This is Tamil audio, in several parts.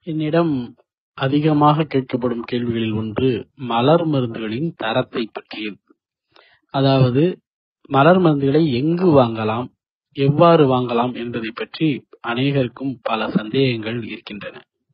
என்னிடம் அதிகமாக கேட்கப்படும் கேள்விகளில் ஒன்று மலர் மருந்துகளின் தரத்தை பற்றியது. அதாவது மலர் மருந்துகளை எங்கு வாங்கலாம், எவ்வாறு வாங்கலாம் என்பதைப் பற்றி அநேகருக்கும் பல சந்தேகங்கள் இருக்கின்றன.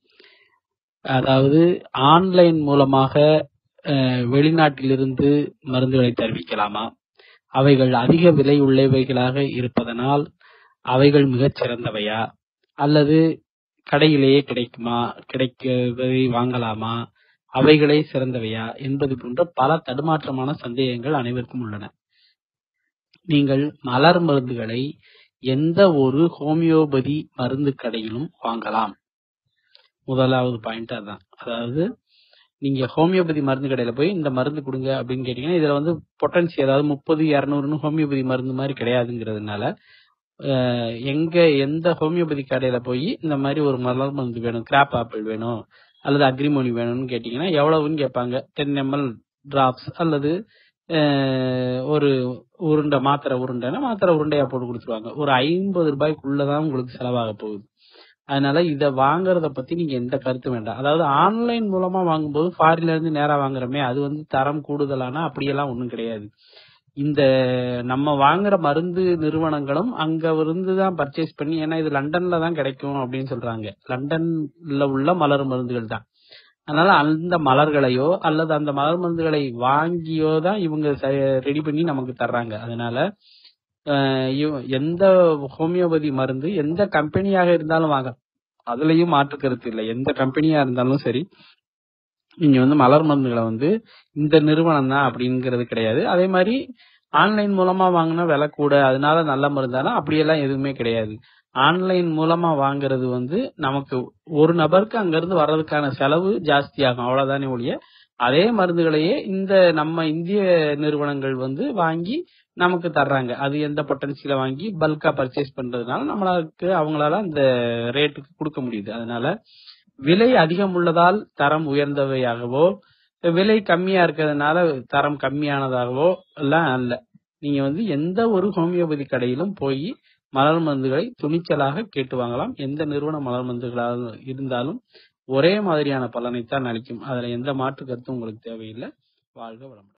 அதாவது ஆன்லைன் மூலமாக வெளிநாட்டிலிருந்து மருந்துகளை தருவிக்கலாமா? அவைகள் அதிக விலை உள்ளவைகளாக இருப்பதனால் அவைகள் மிகச் சிறந்தவையா? அல்லது கடையிலேயே கிடைக்குமா? கிடைப்பதை வாங்கலாமா? அவைகளே சிறந்தவையா? என்பது போன்ற பல தடுமாற்றமான சந்தேகங்கள் அனைவருக்கும் உள்ளன. நீங்கள் மலர் மருந்துகளை எந்த ஒரு ஹோமியோபதி மருந்துக் கடையிலும் வாங்கலாம். முதலாவது பாயிண்ட் அதான். அதாவது நீங்க ஹோமியோபதி மருந்து கடையில போய் இந்த மருந்து குடுங்க அப்படின்னு கேட்டீங்கன்னா, இதுல வந்து பொட்டன்சி அதாவது 30, 200ன்னு ஹோமியோபதி மருந்து மாரி கிடையாதுங்கிறதுனால, எங்க எந்த ஹோமியோபதி கடையில போய் இந்த மாரி ஒரு மலர் மருந்து வேணும், கிராப் ஆப்பிள் வேணும் அல்லது அக்ரிமோனி வேணும்னு கேட்டீங்கன்னா, எவ்வளவுன்னு கேட்பாங்க. 10 எம்எல் டிராப்ஸ் அல்லது ஒரு உருண்டை மாத்திரை உருண்டைன்னா மாத்திரை உருண்டையா போட்டு குடுத்துருவாங்க. ஒரு ரூ. 50 தான் உங்களுக்கு செலவாக போகுது. அதனால இத வாங்குறத பத்தி நீங்க எந்த கருத்தும் வேண்டாம். அதாவது ஆன்லைன் மூலமா வாங்கும்போது ஃபாரின்ல இருந்து நேரா வாங்குறோமே, அது வந்து தரம் கூடுதலானா அப்படியெல்லாம் ஒண்ணும் கிடையாது. இந்த நம்ம வாங்குற மருந்து நிறுவனங்களும் அங்க இருந்து தான் பர்ச்சேஸ் பண்ணி ஏன்னா இது லண்டன்ல தான் கிடைக்கும் அப்படின்னு சொல்றாங்க. லண்டன்ல உள்ள மலர் மருந்துகள் தான். அதனால அந்த மலர்களையோ அல்லது அந்த மலர் மருந்துகளை வாங்கியோ தான் இவங்க ரெடி பண்ணி நமக்கு தர்றாங்க. அதனால எந்த ஹோமியோபதி மருந்து எந்த கம்பெனியாக இருந்தாலும் வாங்க. அதுலயும் மாற்று கருத்து இல்ல. எந்த கம்பெனியா இருந்தாலும் சரி, நீங்க வந்து மலர் மருந்துகள வந்து இந்த நிறுவனம் தான் அப்படிங்கிறது கிடையாது. அதே மாரி ஆன்லைன் மூலமா வாங்குனா விலை கூட, அதனால நல்ல மருந்தானா அப்படியெல்லாம் எதுவுமே கிடையாது. ஆன்லைன் மூலமா வாங்குறது வந்து நமக்கு ஒரு நபருக்கு அங்க இருந்து வர்றதுக்கான செலவு ஜாஸ்தியாகும். அவ்வளவுதானே ஒழிய, அதே மருந்துகளையே இந்த நம்ம இந்திய நிறுவனங்கள் வந்து வாங்கி நமக்கு தர்றாங்க. அது எந்த பொட்டன்சில வாங்கி பல்கா பர்ச்சேஸ் பண்றதுனால நம்மளுக்கு அவங்களால அந்த ரேட்டுக்கு குடுக்க முடியுது. அதனால விலை அதிகம் உள்ளதால் தரம் உயர்ந்தவையாகவோ, விலை கம்மியா இருக்கிறதுனால தரம் கம்மியானதாகவோ எல்லாம் அல்ல. நீங்க வந்து எந்த ஒரு ஹோமியோபதி கடையிலும் போய் மலர் மருந்துகளை துணிச்சலாக கேட்டு வாங்கலாம். எந்த நிறுவன மலர் மருந்துகளாக இருந்தாலும் ஒரே மாதிரியான பலனைத்தான் அளிக்கும். அதுல எந்த மாற்று கருத்தும் உங்களுக்கு தேவையில்ல. வாழ்க வளமுடன்.